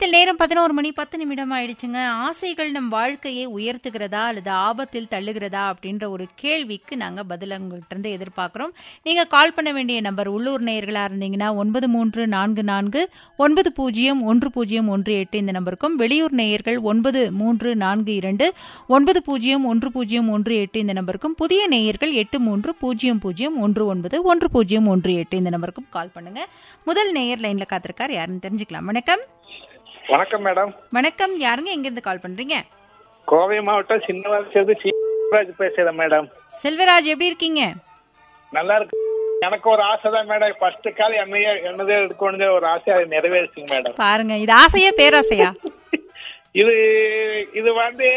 நிலையத்தில் நேரம் பதினோரு மணி பத்து நிமிடம் ஆயிடுச்சுங்க ஆசைகள் நம் வாழ்க்கையை உயர்த்துகிறதா அல்லது ஆபத்தில் தள்ளுகிறதா அப்படின்ற ஒரு கேள்விக்கு நாங்க பதில் உங்கள்கிட்ட இருந்து எதிர்பார்க்கிறோம் நீங்க கால் பண்ண வேண்டிய நம்பர் உள்ளூர் நேயர்களா இருந்தீங்கன்னா ஒன்பது மூன்று நான்கு நான்கு ஒன்பது பூஜ்ஜியம் ஒன்று பூஜ்ஜியம் ஒன்று எட்டு இந்த நம்பருக்கும் வெளியூர் நேயர்கள் ஒன்பது மூன்று நான்கு இரண்டு ஒன்பது பூஜ்ஜியம் ஒன்று பூஜ்ஜியம் ஒன்று எட்டு இந்த நம்பருக்கும் புதிய நேயர்கள் எட்டு மூன்று பூஜ்ஜியம் பூஜ்ஜியம் ஒன்று ஒன்பது ஒன்று பூஜ்ஜியம் ஒன்று எட்டு இந்த நம்பருக்கும் கால் பண்ணுங்க முதல் நேயர் லைன்ல காத்திருக்கார் யாருன்னு தெரிஞ்சுக்கலாம் வணக்கம் வணக்கம் மேடம் வணக்கம் யாருங்க எங்க இருந்து கால் பண்றீங்க கோவை மாவட்டம் சின்னவாசிலிருந்து சீராஜ் பேசுறேன் மேடம் செல்வராஜ் எப்படி இருக்கீங்க நல்லா இருக்கு எனக்கு ஒரு ஆசை தான் மேடம் ஃபர்ஸ்ட் கால் என்னையே என்னதே எடுக்கணுங்கிற ஒரு ஆசை அதை நிறைவேறுச்சுங்க மேடம் பாருங்க இது ஆசையா பேராசையா இது இது வந்து